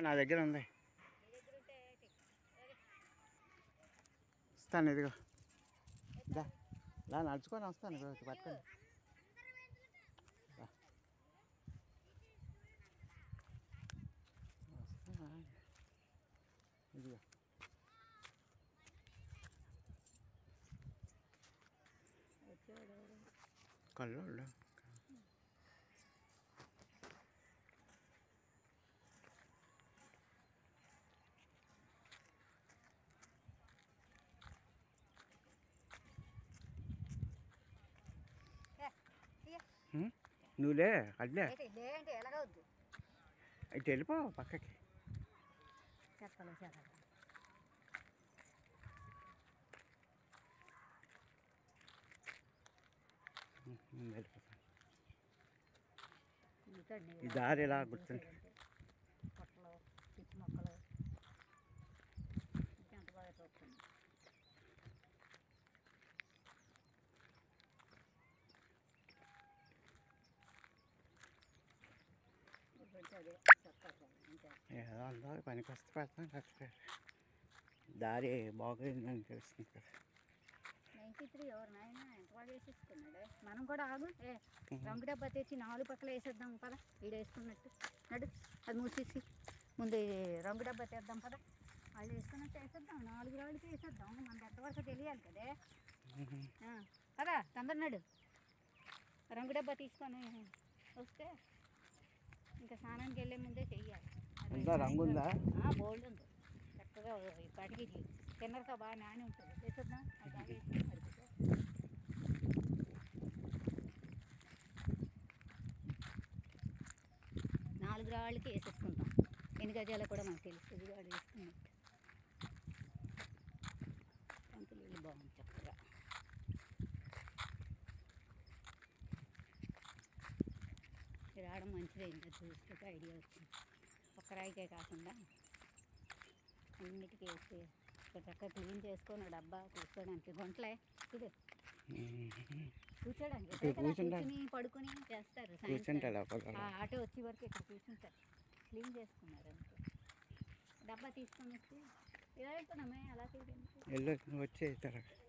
నా దగ్గర ఉంది ఇస్తాను ఇదిగో దా లా నడుచుకొని వస్తాను ఇదిగో ఇది పట్టుకొని రా. వస్తా. ఇదిగో కల్లోళ్ళు హ్మ్? నువ్వులే అడ్లే లేదంటే ఎలాగవుద్దు అయితే వెళ్ళిపో పక్కకి చెప్పలు చెప్పలు హ్మ్, హ్మ్, వెళ్ళిపోతాను ఇదండి ఈ దారి ఇలా గుర్తుంటే పొట్టలు పిచ్చి మొక్కలు ఎంత బాగా చూస్తుంది ఇప్పుడైతే అదే చెప్తారు ఇంకా ఏదో అందో పనికి వస్తే పెడతాం లేకపోతే దారి బాగోయిందని తెలుస్తుంది కదా నైంటీ త్రీ ఎవరు నాయన ఎంత బాగా వేసేసుకున్నాడు మనం కూడా ఆగు ఏ రంగు డబ్బా తెచ్చి నాలుగు పక్కల వేసేద్దాం పద వీడు వేసుకున్నట్టు నడు అది మూసేసి ముందు ఈ రంగు డబ్బా తెద్దాం పద వాళ్ళు వేసుకున్నట్టు వేసేద్దాం నాలుగు రాళ్ళకి వేసేద్దాం మనకి ఎంతవరకు తెలియాలి కదే హ్మ్. ఆ, పదా తొందర నడు రంగు డబ్బా తీసుకొని వస్తే ఇంకా స్నానానికి వెళ్ళే ముందే చెయ్యాలి అది ఉందా రంగు ఉందా బోల్డ్ ఉంది చక్కగా ఈ పాటికి తిన్నరక బాగా నాని ఉంటుంది వేసేద్దాం అది బాగా వేసి మరిగితే. నాలుగు రాళ్ళకి వేసేసుకుంటాం ఎన్ని గజాలు కూడా మనకు తెలుసు ఇది కూడా వేసుకున్నట్టు పంతులు ఇల్లు బాగుంది చక్కగా ఇది రావడం మంచిదే ఇంకా చూస్తే ఐడియా వచ్చింది ఒక్క రాయికే కాకుండా అన్నిటికీ వేసి ఇక్కడ చక్కగా క్లీన్ చేసుకొని ఆ డబ్బా కూర్చోడానికి గుంటలే చూడు హ్మ్. కూర్చోడానికి ఇక్కడ ఇక్కడ కూర్చుంటా. కూర్చుని పడుకొని చేస్తారు సాయంత్రం. కూర్చుంటాడు అప్పుడు ఆ ఆటో వచ్చే వరకు ఇక్కడ కూర్చుంటారు క్లీన్ చేసుకున్నారు అంతే డబ్బా తీసుకొని వచ్చి ఇలా వెళ్తున్నామే అలా తిరిగి వెళ్ళు నువ్వు వచ్చే తర్వాత